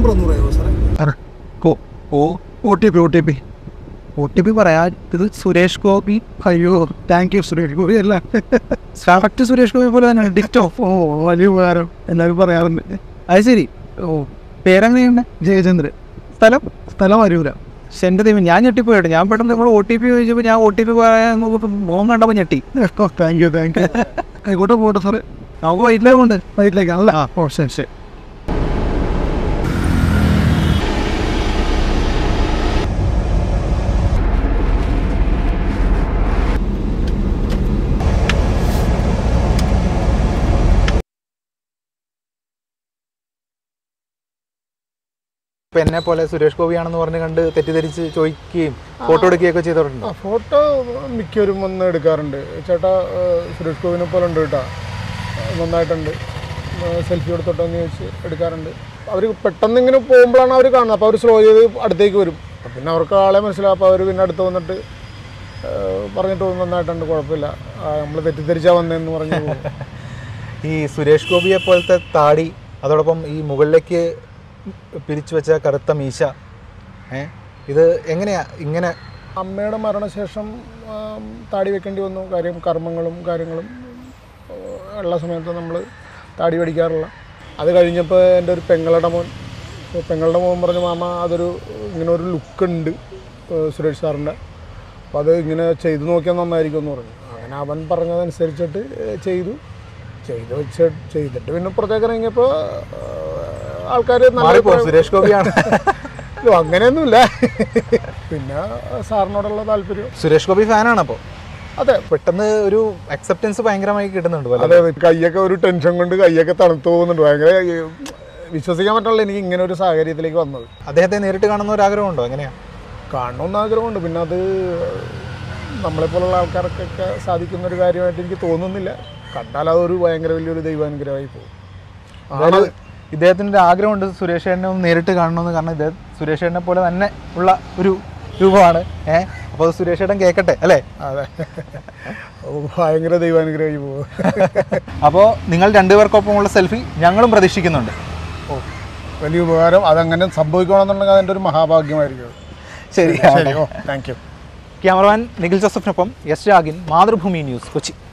Number ഒന്ന് പറയാമോ സാറേ ഓ O T P O T P O T P പറയാ ഇത് സുരേഷ് ഗോപി അയ്യോ താങ്ക് യു സുരേഷ് ഗോപി അല്ല കറക്റ്റ് സുരേഷ് ഗോപി പോലെ തന്നെ ഡിക്റ്റോ ഓ വലിയ ഉപകാരം എല്ലാവരും പറയാറുണ്ട് അത് ശരി ഓ പേരെങ്ങനെയുണ്ട് ജയചന്ദ്രൻ സ്ഥലം സ്ഥലം വരൂല പക്ഷെ എൻ്റെ ദൈവം ഞാൻ ഞെട്ടിപ്പോയിട്ട് ഞാൻ പെട്ടെന്ന് നമ്മൾ ഒ ടി പി ചോദിച്ചപ്പോൾ ഞാൻ ഒ ടി പി പറയാൻ നോക്കുമ്പോൾ മോൻ കണ്ടപ്പോൾ ഞെട്ടി താങ്ക് യു താങ്ക് യു ആയിക്കോട്ടെ പോട്ടെ സാറേ നമുക്ക് വൈറ്റിലേക്കുണ്ട് വൈറ്റിലേക്കാണല്ലേ ആ ഓ ശരി ശരി ഇപ്പൊ എന്നെ പോലെ സുരേഷ് ഗോപിയാണെന്ന് പറഞ്ഞ് കണ്ട് തെറ്റിദ്ധരിച്ച് ചോദിക്കുകയും ഫോട്ടോ എടുക്കുകയൊക്കെ ചെയ്തിട്ടുണ്ടോ ആ ഫോട്ടോ മിക്കവരും വന്ന് എടുക്കാറുണ്ട് ചേട്ടാ ഏഹ്, സുരേഷ് ഗോപിനെ പോലെ ഉണ്ട് കേട്ടോ നന്നായിട്ടുണ്ട് സെൽഫി എടുത്തോട്ടോ എന്ന് ചോദിച്ച് എടുക്കാറുണ്ട് അവർ പെട്ടെന്ന് ഇങ്ങനെ പോകുമ്പോഴാണ് അവർ കാണുന്നത് അപ്പോൾ അവർ സ്ലോ ചെയ്ത് അടുത്തേക്ക് വരും അപ്പം പിന്നെ അവർക്ക് ആളെ മനസ്സിലാവും അപ്പോൾ അവർ പിന്നെ അടുത്ത് വന്നിട്ട് ഏഹ്, പറഞ്ഞിട്ട് പോകും നന്നായിട്ടുണ്ട് കുഴപ്പമില്ല നമ്മൾ തെറ്റിദ്ധരിച്ചാൽ വന്നതെന്ന് പറഞ്ഞു പോകും ഈ സുരേഷ് ഗോപിയെ പോലത്തെ താടി അതോടൊപ്പം ഈ മുകളിലേക്ക് പിരിച്ചു വെച്ച കറുത്ത മീശ ഏ ഇത് എങ്ങനെയാ ഇങ്ങനെ അമ്മയുടെ മരണശേഷം ആം, താടി വെക്കേണ്ടി വന്നു കാര്യം കർമ്മങ്ങളും കാര്യങ്ങളും ആ, ഉള്ള സമയത്ത് നമ്മൾ താടി പഠിക്കാറില്ല അത് കഴിഞ്ഞപ്പോൾ എൻ്റെ ഒരു പെങ്ങളുടെ മോൻ അപ്പോൾ പെങ്ങളുടെ മോൻ പറഞ്ഞു മാമ അതൊരു ഇങ്ങനെ ഒരു ലുക്ക് ഉണ്ട് ഏ, സുരേഷ് സാറിൻ്റെ അപ്പോൾ അത് ഇങ്ങനെ ചെയ്തു നോക്കിയാൽ നന്നായിരിക്കും എന്ന് പറഞ്ഞു അങ്ങനെ അവൻ പറഞ്ഞതനുസരിച്ചിട്ട് ഏ, ചെയ്തു ചെയ്ത് വെച്ച് ചെയ്തിട്ട് പിന്നെ പുറത്തേക്ക് ഇറങ്ങിയപ്പോൾ ആൾക്കാർ മാറിപ്പോ സുരേഷ് ഗോപിയാണ് ഇല്ല, അങ്ങനെയൊന്നുമില്ല പിന്നെ സാറിനോടുള്ള താല്പര്യം സുരേഷ് ഗോപി ഫാനാണ് അപ്പോൾ അതെ പെട്ടെന്ന് ഒരു അക്സെപ്റ്റൻസ് ഭയങ്കരമായി കിട്ടുന്നുണ്ട് പല അതെ അതെ കൈയൊക്കെ ഒരു ടെൻഷൻ കൊണ്ട് കൈയൊക്കെ തണുത്തു പോകുന്നുണ്ട് ഭയങ്കര ഈ, വിശ്വസിക്കാൻ പറ്റില്ല എനിക്ക് ഇങ്ങനെ ഒരു സാഹചര്യത്തിലേക്ക് വന്നത് അദ്ദേഹത്തെ നേരിട്ട് കാണുന്ന ഒരു ആഗ്രഹമുണ്ടോ എങ്ങനെയാ കാണണമെന്ന് ആഗ്രഹമുണ്ട് പിന്നെ അത് നമ്മളെപ്പോലുള്ള ആൾക്കാർക്കൊക്കെ സാധിക്കുന്ന ഒരു കാര്യമായിട്ട് എനിക്ക് തോന്നുന്നില്ല കണ്ടാൽ അതൊരു ഭയങ്കര വലിയൊരു ദൈവാനുഗ്രഹമായി പോകും അതായത് ഇദ്ദേഹത്തിന് ഒരു ആഗ്രഹമുണ്ട് സുരേഷ് ചേട്ടനെ ഒന്ന് നേരിട്ട് കാണണമെന്ന് കാരണം ഇദ്ദേഹം സുരേഷ് ചേട്ടനെ പോലെ തന്നെ ഉള്ള ഒരു രൂപമാണ് ഏഹ് അപ്പോൾ അത് സുരേഷ് ചേട്ടൻ കേൾക്കട്ടെ അല്ലേ അതെ ഭയങ്കര ദൈവാനുഗ്രഹമായി പോകും അപ്പോൾ നിങ്ങൾ രണ്ടുപേർക്കൊപ്പമുള്ള സെൽഫി ഞങ്ങളും പ്രതീക്ഷിക്കുന്നുണ്ട് ഓ വലിയ ഉപകാരം അതങ്ങനെ സംഭവിക്കണമെന്നുണ്ടെങ്കിൽ അതെൻ്റെ ഒരു മഹാഭാഗ്യമായിരിക്കും അത്. ശരി ശരി ഓ താങ്ക് യു ക്യാമറമാൻ നിഖിൽ ജോസഫിനൊപ്പം എസ് രാഗിൻ മാതൃഭൂമി ന്യൂസ് കൊച്ചി